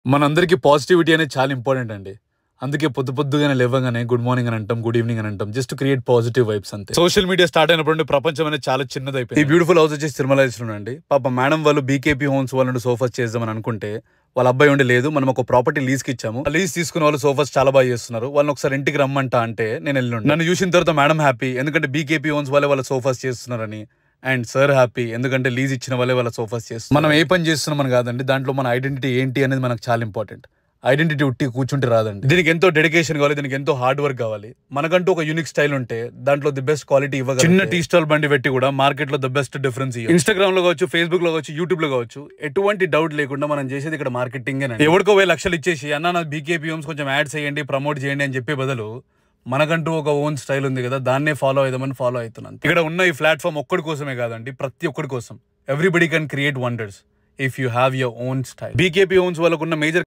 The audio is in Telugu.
మనందరికీ పాజిటివిటీ అనేది చాలా ఇంపార్టెంట్ అండి అందుకే పొద్దు పొద్దుగానే లేవగానే గుడ్ మార్నింగ్ అని అంటాం గుడ్ ఈవినింగ్ అని అంటాం జస్ట్ క్రియేట్ పాజిటివ్ వైబ్స్ అంతే సోషల్ మీడియా స్టార్ట్ అయినప్పుడు నుండి ప్రపంచం అనేది చాలా చిన్నదైపోయింది ఈ బ్యూటిఫుల్ హౌస్ వచ్చేసి తిరుమల అండి పాప మేడం వాళ్ళు బీకేపీ హోమ్స్ వాళ్ళని సోఫాస్ చేద్దామని అనుకుంటే వాళ్ళ అబ్బాయి ఉండి లేదు మనం ఒక ప్రాపర్టీ లీజ్ కి ఇచ్చాము లీజ్ తీసుకున్న వాళ్ళు సోఫాస్ చాలా బాగా చేస్తున్నారు వాళ్ళని ఒకసారి ఇంటికి రమ్మంటా అంటే నేను వెళ్ళి నన్ను చూసిన తర్వాత మేడం హ్యాపీ ఎందుకంటే బీకేపీ హోమ్స్ వాళ్ళే వాళ్ళ సోఫాస్ చేస్తున్నారని అండ్ సార్ హ్యాపీ ఎందుకంటే లీజ్ ఇచ్చిన వాళ్ళే వాళ్ళ సోఫాస్ చేస్తారు మనం ఏ పని చేస్తున్నాం అని కాదండి దాంట్లో మన ఐడెంటిటీ ఏంటి అనేది మనకు చాలా ఇంపార్టెంట్ ఐడెంటిటీ ఉట్టి కూర్చుంటే రాదండి దీనికి ఎంతో డెడికేషన్ కావాలి దీనికి ఎంతో హార్డ్ వర్క్ కావాలి మనకంటూ ఒక యూనిక్ స్టైల్ ఉంటే దాంట్లో ది బెస్ట్ క్వాలిటీ ఇవ్వగలం చిన్న టీ స్టాల్ బండి పెట్టి కూడా మార్కెట్ లో ద బెస్ట్ డిఫరెన్స్ ఇన్స్టాగ్రామ్ లో కావచ్చు ఫేస్బుక్ లో కావచ్చు యూట్యూబ్ లో కావచ్చు ఎటువంటి డౌట్ లేకుండా మనం చేసేది ఇక్కడ మార్కెటింగ్ ఎవరికో వేల లక్షలు ఇచ్చేసి అన్న నా బీకేపీ హోమ్స్ కొంచెం యాడ్ చేయండి ప్రమోట్ చేయండి అని చెప్పే బదులు మనకంటూ ఒక ఓన్ స్టైల్ ఉంది కదా దాన్నే ఫాలో అవుదామని ఫాలో అవుతున్నాను ఇక్కడ ఉన్న ఈ ప్లాట్ఫామ్ ఒక్కడి కోసమే కాదండి ప్రతి ఒక్కడి కోసం everybody can create wonders if you have your own style BKP owns వాళ్ళకున్న మేజర్